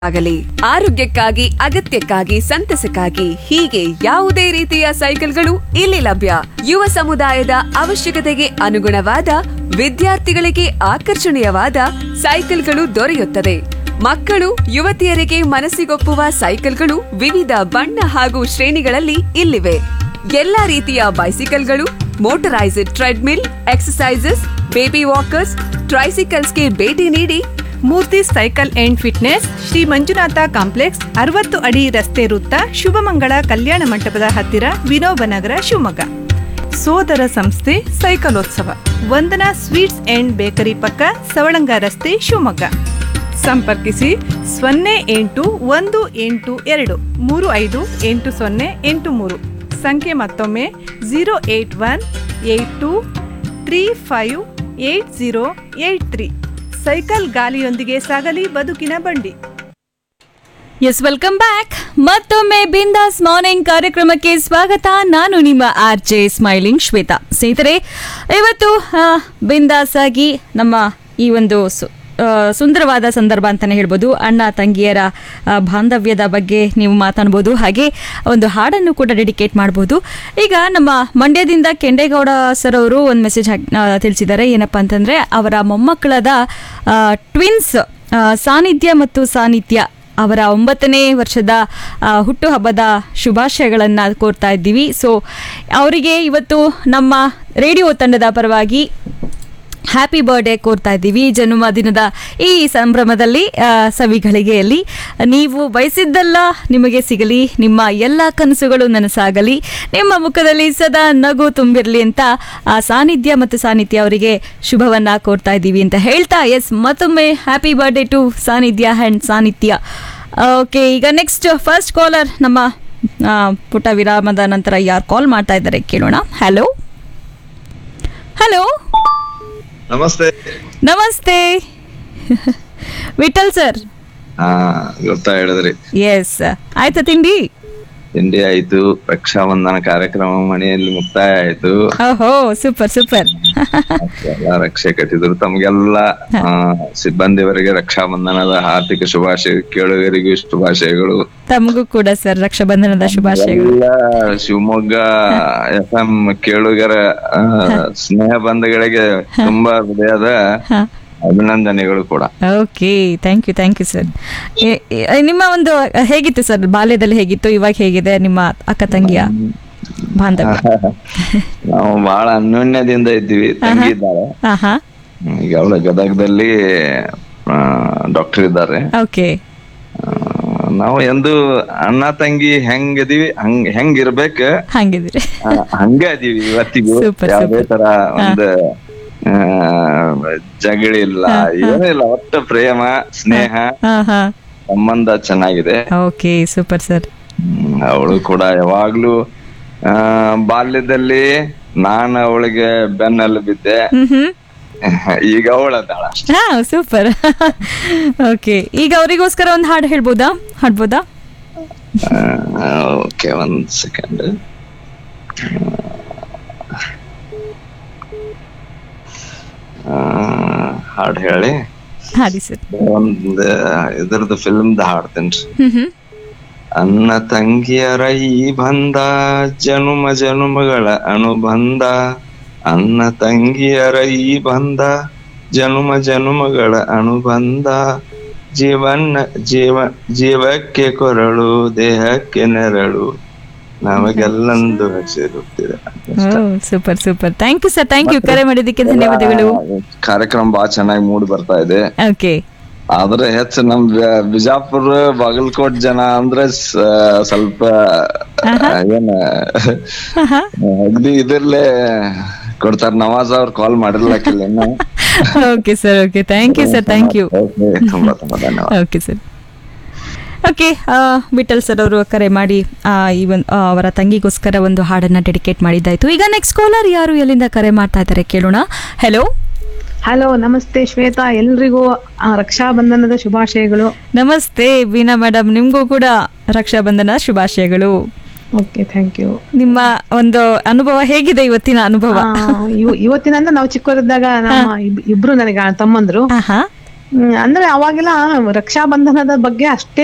ಆಗಲಿ ಆರೋಗ್ಯಕ್ಕಾಗಿ ಅಗತ್ಯಕ್ಕಾಗಿ ಸಂತಸಕ್ಕಾಗಿ ಹೀಗೆ ಯಾವುದೇ ರೀತಿಯ ಸೈಕಲ್ಗಳು ಇಲ್ಲಿ ಲಭ್ಯ ಯುವ ಸಮುದಾಯದ ಅವಶ್ಯಕತೆಗೆ ಅನುಗುಣವಾದ ವಿದ್ಯಾರ್ಥಿಗಳಿಗೆ ಆಕರ್ಷಣೀಯವಾದ ಸೈಕಲ್ಗಳು ದೊರೆಯುತ್ತದೆ ಮಕ್ಕಳು ಯುವತಿಯರಿಗೆ ಮನಸ್ಸಿಗೊಪ್ಪುವ ಸೈಕಲ್ಗಳು ವಿವಿಧ ಬಣ್ಣ ಹಾಗೂ ಶ್ರೇಣಿಗಳಲ್ಲಿ ಇಲ್ಲಿವೆ ಎಲ್ಲಾ ರೀತಿಯ ಬೈಸಿಕಲ್ಗಳು motorized treadmill exercises baby walkers ಟ್ರೈಸಿಕಲ್ಸ್ಗೆ ಭೇಟಿ ನೀಡಿ Murthy cycle and fitness Shri Manjunatha complex ಅರವತ್ತು ಅಡಿ ರಸ್ತೆ ವೃತ್ತ ಶುಭಮಂಗಳ ಕಲ್ಯಾಣ ಮಂಟಪದ ಹತ್ತಿರ ವಿನೋಬ ನಗರ ಶಿವಮೊಗ್ಗ ಸೋದರ ಸಂಸ್ಥೆ ಸೈಕಲೋತ್ಸವ ವಂದನಾ ಸ್ವೀಟ್ಸ್ ಅಂಡ್ ಬೇಕರಿ ಪಕ್ಕ ಸವಳಂಗ ರಸ್ತೆ ಶಿವಮೊಗ್ಗ ಸಂಪರ್ಕಿಸಿ ಸೊನ್ನೆ ಎಂಟು ಒಂದು ಎಂಟು ಎರಡು ಮೂರು ಐದು ಎಂಟು ಸೊನ್ನೆ ಎಂಟು ಮೂರು ಸಂಖ್ಯೆ ಮತ್ತೊಮ್ಮೆ zero eight one eight two three five eight zero eight three cycle ಗಾಲಿಯೊಂದಿಗೆ ಸಾಗಲಿ ಬದುಕಿನ ಬಂಡಿ ಎಸ್ ವೆಲ್ಕಮ್ ಬ್ಯಾಕ್ ಮತ್ತೊಮ್ಮೆ ಬಿಂದಾಸ್ ಮಾರ್ನಿಂಗ್ ಕಾರ್ಯಕ್ರಮಕ್ಕೆ ಸ್ವಾಗತ ನಾನು ನಿಮ್ಮ ಆರ್ ಜೆ ಸ್ಮೈಲಿಂಗ್ ಶ್ವೇತಾ ಸ್ನೇಹಿತರೆ ಇವತ್ತು ಆ, ಬಿಂದಾಸ್ ಆಗಿ ನಮ್ಮ ಈ ಒಂದು ಸು- ಆ, ಸುಂದರವಾದ ಸಂದರ್ಭ ಅಂತಲೇ ಹೇಳ್ಬೋದು ಅಣ್ಣ ತಂಗಿಯರ ಆ, ಬಾಂಧವ್ಯದ ಬಗ್ಗೆ ನೀವು ಮಾತಾಡ್ಬೋದು ಹಾಗೆ ಒಂದು ಹಾಡನ್ನು ಕೂಡ ಡೆಡಿಕೇಟ್ ಮಾಡ್ಬೋದು ಈಗ ನಮ್ಮ ಮಂಡ್ಯದಿಂದ ಕೆಂಡೇಗೌಡ ಸರ್ ಅವರು ಒಂದು ಮೆಸೇಜ್ ತಿಳಿಸಿದ್ದಾರೆ ಏನಪ್ಪ ಅಂತಂದರೆ ಅವರ ಮೊಮ್ಮಕ್ಕಳದ ಟ್ವಿನ್ಸ್ ಸಾನ್ನಿಧ್ಯ ಮತ್ತು ಸಾನ್ನಿಧ್ಯ ಅವರ ಒಂಬತ್ತನೇ ವರ್ಷದ ಆ, ಹುಟ್ಟುಹಬ್ಬದ ಶುಭಾಶಯಗಳನ್ನು ಕೋರ್ತಾ ಇದ್ದೀವಿ ಸೊ ಅವರಿಗೆ ಇವತ್ತು ನಮ್ಮ ರೇಡಿಯೋ ತಂಡದ ಪರವಾಗಿ ಹ್ಯಾಪಿ ಬರ್ಡೇ ಕೋರ್ತಾ ಇದ್ದೀವಿ ಜನ್ಮದಿನದ ಈ ಸಂಭ್ರಮದಲ್ಲಿ ಆ, ಸವಿಗಳಿಗೆಯಲ್ಲಿ ನೀವು ಬಯಸಿದ್ದೆಲ್ಲ ನಿಮಗೆ ಸಿಗಲಿ ನಿಮ್ಮ ಎಲ್ಲ ಕನಸುಗಳು ನನಸಾಗಲಿ ನಿಮ್ಮ ಮುಖದಲ್ಲಿ ಸದಾ ನಗು ತುಂಬಿರಲಿ ಅಂತ ಆ ಸಾನ್ನಿಧ್ಯ ಮತ್ತು ಸಾನ್ನಿಧ್ಯ ಅವರಿಗೆ ಶುಭವನ್ನ ಕೋರ್ತಾ ಇದ್ದೀವಿ ಅಂತ ಹೇಳ್ತಾ ಎಸ್ ಮತ್ತೊಮ್ಮೆ happy birthday to Sannidhya and Sannidhya okay ಈಗ ನೆಕ್ಸ್ಟ್ ಫಸ್ಟ್ ಕಾಲರ್ ನಮ್ಮ ಆ, ಪುಟ ವಿರಾಮದ ನಂತರ ಯಾರು ಕಾಲ್ ಮಾಡ್ತಾ ಇದ್ದಾರೆ ಕೇಳೋಣ ಹಲೋ ಹಲೋ ನಮಸ್ತೆ ನಮಸ್ತೆ ವಿಠಲ್ ಸರ್ ಹಾ ಗೊತ್ತಾ ಹೇಳಿದ್ರಿ ಎಸ್ ಆಯ್ತಾ ತಿಂಡಿ ತಿಂಡಿ ಆಯ್ತು ರಕ್ಷಾಬಂಧನ ಕಾರ್ಯಕ್ರಮ ಮನೆಯಲ್ಲಿ ಮುಕ್ತಾಯ ಆಯ್ತು ಓಹೋ ಸೂಪರ್ ಸೂಪರ್ ಎಲ್ಲ ರಕ್ಷೆ ಕಟ್ಟಿದ್ರು ತಮ್ಗೆಲ್ಲ ಆ, ಸಿಬ್ಬಂದಿವರಿಗೆ ರಕ್ಷಾಬಂಧನದ ಹಾರ್ದಿಕ ಶುಭಾಶಯ ಕೇಳುಗರಿಗೂ ಶುಭಾಶಯಗಳು ತಮಗೂ ಕೂಡ ಸರ್ ರಕ್ಷಾಬಂಧನದ ಶುಭಾಶಯಗಳು ಎಲ್ಲ ಶಿವಮೊಗ್ಗ ಎಫ್ ಎಂ ಕೇಳುಗರ ಆ, ಸ್ನೇಹ ಬಂಧುಗಳಿಗೆ ತುಂಬಾ ಹೃದಯದ ಹಾ ಅಭಿನಂದನೆಗಳು ಕೂಡ okay thank you thank you sir ನಿಮ್ಮ ಒಂದು ಹೇಗಿತ್ತು ಸರ್ ಬಾಲ್ಯದಲ್ಲಿ ಹೇಗಿತ್ತು ಇವಾಗ ಹೇಗಿದೆ ನಿಮ್ಮ ಅಕ್ಕ ತಂಗಿಯ ಬಾಂಧವ್ಯ ನಾವು ಬಹಳ ಅನ್ಯೋನ್ಯದಿಂದ ಇದ್ದೀವಿ ತಂಗಿ ಇದ್ದಾರೆ ಹಾ ಹಾ ಈಗ ಅವಳ ಗದಗದಲ್ಲಿ ಡಾಕ್ಟರ್ ಇದ್ದಾರೆ ಓಕೆ ಆ, ನಾವು ಎಂದು ಅಣ್ಣ ತಂಗಿ ಹೆಂಗಿದೀವಿ ಹಂಗ್ ಹೆಂಗಿರ್ಬೇಕ ಹಂಗಿದ್ರಿ ಆ, ಹಂಗ ಅದೀವಿ ಇವತ್ತಿಗೂ Super, ಯಾವ್ದೇ ತರ ಒಂದು ಆ, ಜಗಳಿಲ್ಲ ಏನಿಲ್ಲ ಒಟ್ಟ ಪ್ರೇಮ ಸ್ನೇಹ ಹಾ ಹಾ ಸಂಬಂಧ ಚೆನ್ನಾಗಿದೆ ಓಕೆ ಸೂಪರ್ ಸರ್ ಅವಳು ಕೂಡ ಯಾವಾಗ್ಲೂ ಆ ಬಾಲ್ಯದಲ್ಲಿ ನಾನು ಅವಳಿಗೆ ಬೆನ್ನಲ್ಲಿ ಬಿದ್ದೆ ಹ್ಮ್ ಹ್ಮ್ ಈಗ ಅವಳದಾಳ ಹಾ ಸೂಪರ್ ಓಕೆ ಈಗ ಅವರಿಗೋಸ್ಕರ ಒಂದು ಹಾಡು ಹೇಳ್ಬೋದಾ ಹಾಡ್ಬೋದಾ ಓಕೆ ಒಂದ್ ಸೆಕೆಂಡ್ ಹಾಡು ಹೇಳಿ ಹಾಡಿ ಸರ್ ಒಂದ್ ಇದ್ರದ್ದು ಫಿಲ್ಮ್ದ ಹಾಡ್ತೇನ್ರಿ ಹ್ಮ್ ಹ್ಮ್ ಅನ್ನ ತಂಗಿಯರ ಈ ಬಂಧ ಜನುಮ ಜನುಮಗಳ ಅನುಬಂಧ ಅನ್ನ ತಂಗಿಯರ ಈ ಬಂಧ ಜನುಮ ಜನುಮಗಳ ಅನುಬಂಧ ಜೀವನ ಜೀವ ಜೀವಕ್ಕೆ ಕೊರಳು ದೇಹಕ್ಕೆ ನೆರಳು ನಮಗೆಲ್ಲೊಂದು ಹೆಸರಿರುತ್ತಿದೆ super super thank you sir thank you ಕರೆ ಮಾಡಿದ್ದಕ್ಕೆ ಧನ್ಯವಾದಗಳು ಕಾರ್ಯಕ್ರಮ ಬಹಳ ಚೆನ್ನಾಗಿ ಮೂಡಿ ಬರ್ತಾ ಇದೆ ಓಕೆ ಆದ್ರೆ ಹೆಚ್ಚು ನಮ್ ಬಿ- ಬಿಜಾಪುರ ಬಾಗಲಕೋಟ್ ಜನ ಅಂದ್ರೆ ಸ- ಸ್ವಲ್ಪ ಏನ ಅಗ್ದಿ ಇದ್ರಲ್ಲೇ ಕೊಡ್ತಾರ ನವಾಜ್ ಅವ್ರು ಕಾಲ್ ಮಾಡಿರ್ಲಕ್ಕಿಲ್ಲ ಇನ್ನು okay sir okay thank you sir thank you Okay, ತುಂಬಾ ತುಂಬಾ ಧನ್ಯವಾದ okay sir okay Vittal sir ಅವರು ಕರೆ ಮಾಡಿ ಆ, ಈ ಒಂದು ಆ, ಅವರ ತಂಗಿಗೋಸ್ಕರ ಒಂದು ಹಾಡನ್ನ ಡೆಡಿಕೇಟ್ ಮಾಡಿದ್ದಾಯ್ತು ಈಗ ನೆಕ್ಸ್ಟ್ ಕಾಲರ್ ಯಾರು ಎಲ್ಲಿಂದ ಕರೆ ಮಾಡ್ತಾ ಇದ್ದಾರೆ ಕೇಳೋಣ ಹೆಲೋ ಹಲೋ ನಮಸ್ತೆ ಶ್ವೇತಾ ಎಲ್ರಿಗೂ ಆ, ರಕ್ಷಾಬಂಧನದ ಶುಭಾಶಯಗಳು ನಮಸ್ತೆ ಬೀನಾ ಮೇಡಮ್ ನಿಮಗೂ ಕೂಡ ರಕ್ಷಾಬಂಧನ ಶುಭಾಶಯಗಳು ಓಕೆ ಥ್ಯಾಂಕ್ ಯು ನಿಮ್ಮ ಒಂದು ಅನುಭವ ಹೇಗಿದೆ ಇವತ್ತಿನ ಅನುಭವ ಇವತ್ತಿನಿಂದ ನಾವು ಚಿಕ್ಕವರಿದ್ದಾಗ ನಮ್ಮ ಇಬ್- ಇಬ್ರು ನನಗೆ ತಮ್ಮಂದ್ರು ಆಹಾ ಹ್ಮ್, ಅಂದ್ರೆ ಅವಾಗೆಲ್ಲ ರಕ್ಷಾಬಂಧನದ ಬಗ್ಗೆ ಅಷ್ಟೇ